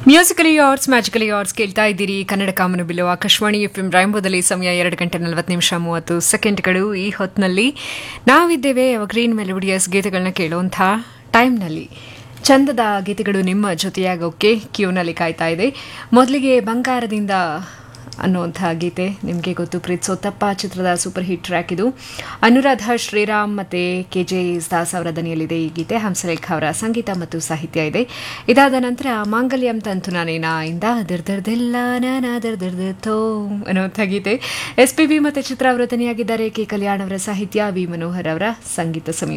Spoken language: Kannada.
ಮ್ಯೂಸಿಕಲಿ ಆರ್ಟ್ಸ್ ಮ್ಯಾಜಿಕಲಿ ಆರ್ಟ್ಸ್ ಕೇಳ್ತಾ ಇದ್ದೀರಿ ಕನ್ನಡ ಕಾಮನು ಬಿಲ್ಲು ಆಕಾಶವಾಣಿ ಎಫ್ ಎಂ ರಾಯಂಬೋದಲ್ಲಿ ಸಮಯ ಎರಡು ಗಂಟೆ ನಲವತ್ತು ನಿಮಿಷ ಮೂವತ್ತು ಸೆಕೆಂಡ್ಗಳು ಈ ಹೊತ್ತಿನಲ್ಲಿ ನಾವಿದ್ದೇವೆ ಗ್ರೀನ್ ಮೆಲೋಡಿಯಸ್ ಗೀತೆಗಳನ್ನ ಕೇಳುವಂಥ ಟೈಮ್ನಲ್ಲಿ ಚಂದದ ಗೀತೆಗಳು ನಿಮ್ಮ ಜೊತೆಯಾಗೋಕೆ ಕ್ಯೂನಲ್ಲಿ ಕಾಯ್ತಾ ಇದೆ ಮೊದಲಿಗೆ ಬಂಗಾರದಿಂದ ಅನ್ನುವಂಥ ಗೀತೆ ನಿಮಗೆ ಗೊತ್ತು ಪ್ರೀತ್ ಸೋತಪ್ಪ ಚಿತ್ರದ ಸೂಪರ್ ಹಿಟ್ ಟ್ರ್ಯಾಕ್ ಇದು ಅನುರಾಧ ಶ್ರೀರಾಮ್ ಮತ್ತು ಕೆ ಜೆ ದಾಸ್ ಅವರ ದನಿಯಲ್ಲಿದೆ ಈ ಗೀತೆ ಹಂಸಲೇಖ ಅವರ ಸಂಗೀತ ಮತ್ತು ಸಾಹಿತ್ಯ ಇದೆ ಇದಾದ ನಂತರ ಮಾಂಗಲ್ಯಂ ತಂತು ನಾನೇನ ಇಂದ ದಿರ್ದಿರ್ದಿಲ್ಲ ನಾನಾ ದಿರ್ದಿರ್ದಿರ್ತೋ ಅನ್ನುವಂಥ ಗೀತೆ ಎಸ್ ಪಿ ಬಿ ಮತ್ತು ಚಿತ್ರ ಅವರು ದನಿಯಾಗಿದ್ದಾರೆ ಕೆ ಕಲ್ಯಾಣ್ ಅವರ ಸಾಹಿತ್ಯ ವಿ ಮನೋಹರ್ ಅವರ ಸಂಗೀತ ಸಂಯೋಜನೆ